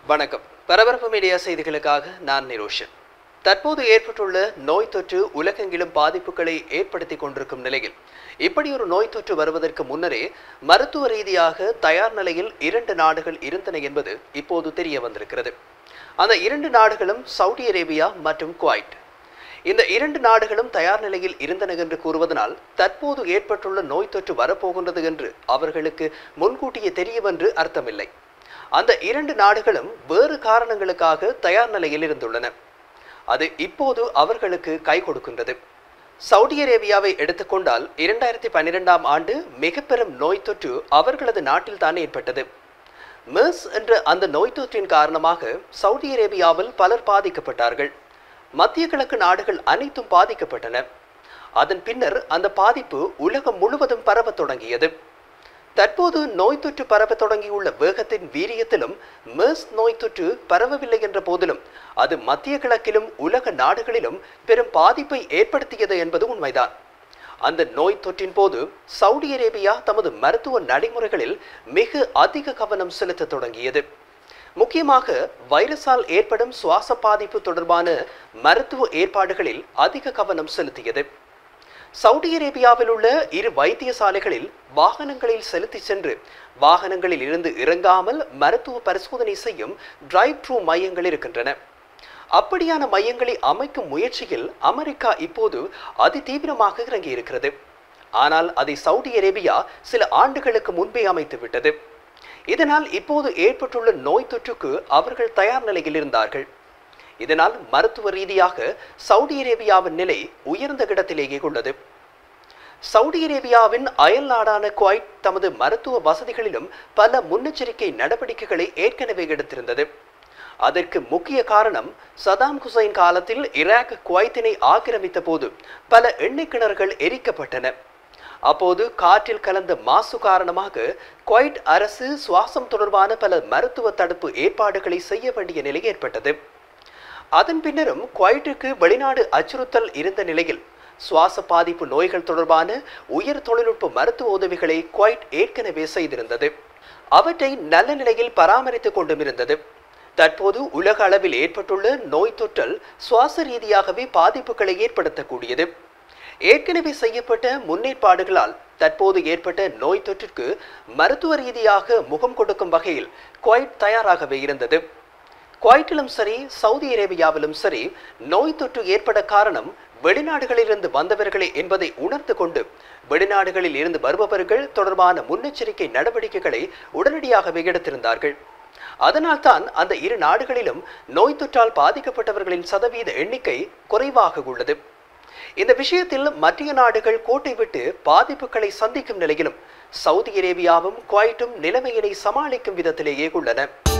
வணக்கம் பரபரப்பு மீடியா செய்திகளுக்காக நான் நிரோஷன் தற்போது ஏற்பட்டுள்ள நோய் தொற்று உலகெங்கிலும் பாதிப்புகளை ஏற்படுத்தி கொண்டிருக்கும் நிலையில் இப்படி ஒரு நோய் தொற்று வருவதற்கு முன்னரே மருத்துவ ரீதியாக தயார் நிலையில் இரண்டு நாடுகள் இருந்தன என்பது இப்போது தெரிய வந்திருக்கிறது அந்த இரண்டு நாடுகளும் சவுதி அரேபியா மற்றும் குவைட் இந்த இரண்டு நாடுகளும் தயார் நிலையில் இருந்தன என்று கூறுவதனால் தற்போது ஏற்பட்டுள்ள நோய் தொற்று வரப்போகின்றது என்று அவர்களுக்கு முன்கூட்டியே தெரியவென்று அர்த்தமில்லை அந்த இரண்டு நாடுகளும் வேறு காரணங்களுக்காக தயார் நிலையில் இருந்துள்ளன அது இப்போது அவர்களுக்கு கை கொடுக்கின்றது சவுதி அரேபியாவை எடுத்துக்கொண்டால் இரண்டாயிரத்தி பன்னிரெண்டாம் ஆண்டு மிக பெரும் நோய் தொற்று அவர்களது நாட்டில் தான் ஏற்பட்டது மெர்ஸ் என்ற அந்த நோய் தொற்றின் காரணமாக சவுதி அரேபியாவில் பலர் பாதிக்கப்பட்டார்கள் மத்திய கிழக்கு நாடுகள் அனைத்தும் பாதிக்கப்பட்டன அதன் பின்னர் அந்த பாதிப்பு உலகம் முழுவதும் பரவத் தொடங்கியது தற்போது நோய் தொற்று பரவத் தொடங்கியுள்ள வேகத்தின் வீரியத்திலும் மெர்ஸ் நோய் தொற்று பரவவில்லை என்ற போதிலும் அது மத்திய கிழக்கிலும் உலக நாடுகளிலும் பெரும் பாதிப்பை ஏற்படுத்தியது என்பது உண்மைதான் அந்த நோய் தொற்றின் போது சவுதி அரேபியா தமது மருத்துவ நடைமுறைகளில் மிக அதிக கவனம் செலுத்த தொடங்கியது முக்கியமாக வைரஸால் ஏற்படும் சுவாச பாதிப்பு தொடர்பான மருத்துவ ஏற்பாடுகளில் அதிக கவனம் செலுத்தியது சவுதி அரேபியாவில் உள்ள இரு வைத்தியசாலைகளில் வாகனங்களில் செலுத்தி சென்று வாகனங்களில் இருந்து இறங்காமல் மருத்துவ பரிசோதனை செய்யும் டிரைவ் த்ரூ மையங்கள் இருக்கின்றன அப்படியான மையங்களை அமைக்கும் முயற்சியில் அமெரிக்கா இப்போது அதிதீவிரமாக இறங்கியிருக்கிறது ஆனால் அதை சவுதி அரேபியா சில ஆண்டுகளுக்கு முன்பே அமைத்து விட்டது இதனால் இப்போது ஏற்பட்டுள்ள நோய் தொற்றுக்கு அவர்கள் தயார் நிலையில் இருந்தார்கள் இதனால் மருத்துவ ரீதியாக சவுதி அரேபியாவின் நிலை உயர்ந்த இடத்திலேயே உள்ளது சவுதி அரேபியாவின் அயல் நாடான குவைட் தமது மருத்துவ வசதிகளிலும் பல முன்னெச்சரிக்கை நடவடிக்கைகளை ஏற்கனவே எடுத்திருந்தது அதற்கு முக்கிய காரணம் சதாம் ஹுசைன் காலத்தில் ஈராக் குவைத்தினை ஆக்கிரமித்த போது பல எண்ணெய் கிணறுகள் எரிக்கப்பட்டன அப்போது காற்றில் கலந்த மாசு காரணமாக குவைட் அரசு சுவாசம் தொடர்பான பல மருத்துவ தடுப்பு ஏற்பாடுகளை செய்ய வேண்டிய நிலை ஏற்பட்டது அதன் பின்னரும் குவைட்டுக்கு வெளிநாடு அச்சுறுத்தல் இருந்த நிலையில் சுவாச பாதிப்பு நோய்கள் தொடர்பான உயர் தொழில்நுட்ப மருத்துவ உதவிகளை குவைட் ஏற்கனவே செய்திருந்தது அவற்றை நல்ல நிலையில் பராமரித்துக் கொண்டும் இருந்தது தற்போது உலக அளவில் ஏற்பட்டுள்ள நோய் தொற்றல் சுவாச ரீதியாகவே பாதிப்புகளை ஏற்படுத்தக்கூடியது ஏற்கனவே செய்யப்பட்ட முன்னேற்பாடுகளால் தற்போது ஏற்பட்ட நோய் தொற்றிற்கு மருத்துவ ரீதியாக முகம் கொடுக்கும் வகையில் குவைட் தயாராகவே இருந்தது குவைட்டிலும் சரி சவுதி அரேபியாவிலும் சரி நோய் தொற்று ஏற்பட காரணம் வெளிநாடுகளிலிருந்து வந்தவர்களே என்பதை உணர்ந்து கொண்டு வெளிநாடுகளில் இருந்து வருபவர்கள் தொடர்பான முன்னெச்சரிக்கை நடவடிக்கைகளை உடனடியாகவே எடுத்திருந்தார்கள் அதனால்தான் அந்த இரு நாடுகளிலும் நோய் தொற்றால் பாதிக்கப்பட்டவர்களின் சதவீத எண்ணிக்கை குறைவாக உள்ளது இந்த விஷயத்தில் மத்திய நாடுகள் கோட்டை விட்டு பாதிப்புகளை சந்திக்கும் நிலையிலும் சவுதி அரேபியாவும் குவைட்டும் நிலைமையினை சமாளிக்கும் விதத்திலேயே உள்ளன